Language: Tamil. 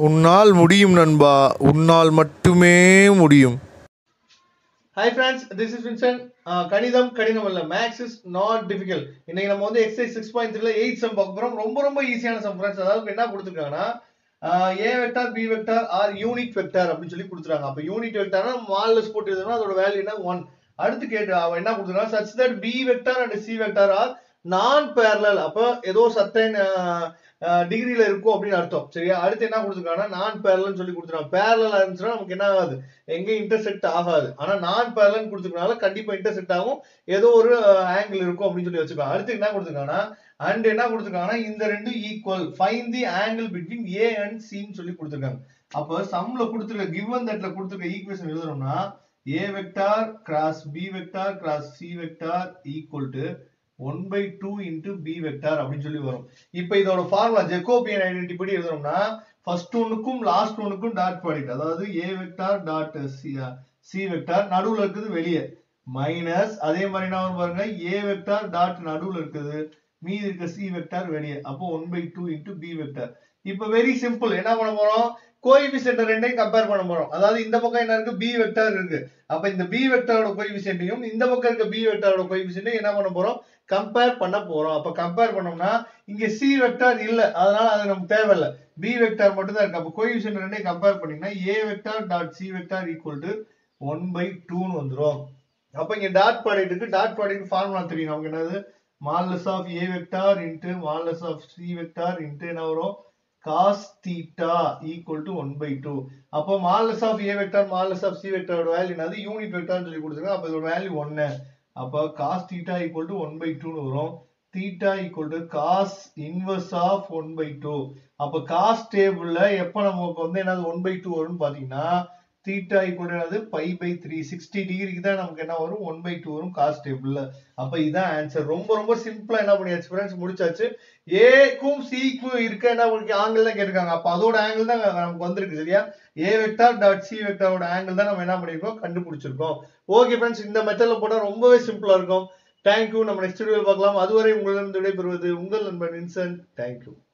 உன்னால் முடியும் நண்பா உன்னால் மட்டுமே முடியும் hi friends this is Vincent கணிதம் கடினம் அல்ல மேக்ஸ் இஸ் நாட் டிஃபிகல்ட் இன்னைக்கு நம்ம வந்து எக்ஸசைஸ் சிக்ஸ் பாயிண்ட் த்ரீல எயிட் சம் பார்க்க போறோம் ரொம்ப ரொம்ப ஈஸியான சம் ஃப்ரெண்ட்ஸ் அதாவது என்ன கொடுத்துருக்காங்கன்னா A vector B vector are unit vector அப்படின்னு சொல்லி கொடுத்துருக்காங்க அப்போ யூனிட் வெக்டார்னா மால்லஸ் போட்டு எழுதுனா அதோட வேல்யூ என்ன ஒன் அடுத்து கேட்டு அவன் என்ன கொடுத்துருக்காங்க such that B vector and C vector are non parallel அப்போ ஏதோ சர்டன் டிகிரியில இருக்கும் அப்படின்னு அர்த்தம் சரியா அடுத்து என்ன கொடுத்துருக்காங்கன்னா நான் பேரலன்னு சொல்லி கொடுத்துருக்காங்க பேரலா இருந்துச்சுன்னா நமக்கு என்ன ஆகாது எங்கேயும் இன்டர்செக்ட் ஆகாது ஆனா நான் பேரலன் கொடுத்துருக்கனால கண்டிப்பா இன்டர்செக்ட் ஆகும் ஏதோ ஒரு ஆங்கிள் இருக்கும் அப்படின்னு சொல்லி வச்சுக்கோங்க அடுத்து என்ன கொடுத்துருக்காங்கன்னா அண்ட் என்ன கொடுத்துருக்காங்கன்னா இந்த ரெண்டும் equal find the angle between A and சின்னு சொல்லி கொடுத்துருக்காங்க அப்போ சம்ல கொடுத்துருக்க கிவன் தட்ல கொடுத்துருக்க ஈக்குவேஷன் எழுதுறோம்னா A vector cross B vector cross C vector equal to one by two into B vector அப்படின்னு சொல்லி வரும் இப்போ இதோட ஃபார்முலா ஜெக்கோபியன் ஐடென்டி படி எழுதுறோம்னா ஃபர்ஸ்ட் ஒன்னுக்கும் லாஸ்ட் ஒன்னுக்கும் டாட் ப்ராடக்ட் அதாவது A vector dot C vector நடுவுல இருக்குது வெளியே மைனஸ் அதே மாதிரி என்ன வரும் பாருங்க ஏ வெக்டார் டாட் நடுவுல இருக்குது மீதி இருக்க சி வெக்டார் வெளியே அப்போ one by two into B vector இப்போ வெரி சிம்பிள் என்ன பண்ண போறோம் கோஎபிசியன்ட் ரெண்டையும் கம்பேர் பண்ண போறோம் அதாவது இந்த பக்கம் என்ன இருக்கு பி வெக்டார் இருக்கு அப்ப இந்த பி வெக்டாரோட கோஎபிசியன்ட்டையும் இந்த பக்கம் இருக்க பி வெக்டாரோட கோஎபிசியன்ட்டையும் என்ன பண்ண போறோம் கம்பேர் பண்ண போறோம் அப்ப கம்பேர் பண்ணோம்னா இங்க சி வெக்டார் இல்ல அதனால அது நமக்கு தேவையில்ல பி வெக்டார் மட்டும் தான் இருக்கு அப்ப கோஎபிசியன்ட் ரெண்டையும் கம்பேர் பண்ணீங்கன்னா A vector dot C vector equal to one by டூன்னு வந்துரும் அப்ப இங்க டாட் ப்ராடக்ட்டுக்கு டாட் ப்ராடக்ட் ஃபார்முலா தெரியும் நமக்கு என்னது modulus of A vector into modulus of C vector into என்ன வரும் cos theta equal to one by two அப்போ modulus of A vector modulus of C வெக்டாரோட வேல்யூ என்னது யூனிட் வெக்டார்னு சொல்லி கொடுத்துருக்காங்க அப்போ இதோட வேல்யூ ஒன்னு அப்போ cos theta equal to one by டூன்னு வரும் theta equal to cos inverse of one by two அப்போ காஸ் டேபிள்ல எப்போ நமக்கு வந்து என்னது ஒன் பை டூ வரும்னு பாத்தீங்கன்னா தீட்டா ஈக்குவல் என்னது பை பை த்ரீ சிக்ஸ்டி டிகிரிக்கு தான் நமக்கு என்ன வரும் ஒன் பை டூ வரும் காஸ் டேபிள்ல அப்ப இதான் ஆன்சர் ரொம்ப ரொம்ப சிம்பிளா என்ன பண்ணியாச்சு ஃப்ரெண்ட்ஸ் முடிச்சாச்சு ஏக்கும் சிக்கும் இருக்க என்ன உங்களுக்கு ஆங்கிள் தான் கேட்டிருக்காங்க அப்ப அதோட ஆங்கிள் தான் நமக்கு வந்திருக்கு சரியா ஏ வெக்டார் டாட் சி வெக்டாரோட ஆங்கிள் தான் நம்ம என்ன பண்ணிருக்கோம் கண்டுபிடிச்சிருக்கோம் ஓகே ஃப்ரெண்ட்ஸ் இந்த மெத்தட்ல போட்டா ரொம்பவே சிம்பிளா இருக்கும் தேங்க்யூ நம்ம நெக்ஸ்ட் வீடியோ பார்க்கலாம் அதுவரை உங்களிடம் விடைபெறுவது உங்கள் நண்பன் வின்சென்ட் தேங்க்யூ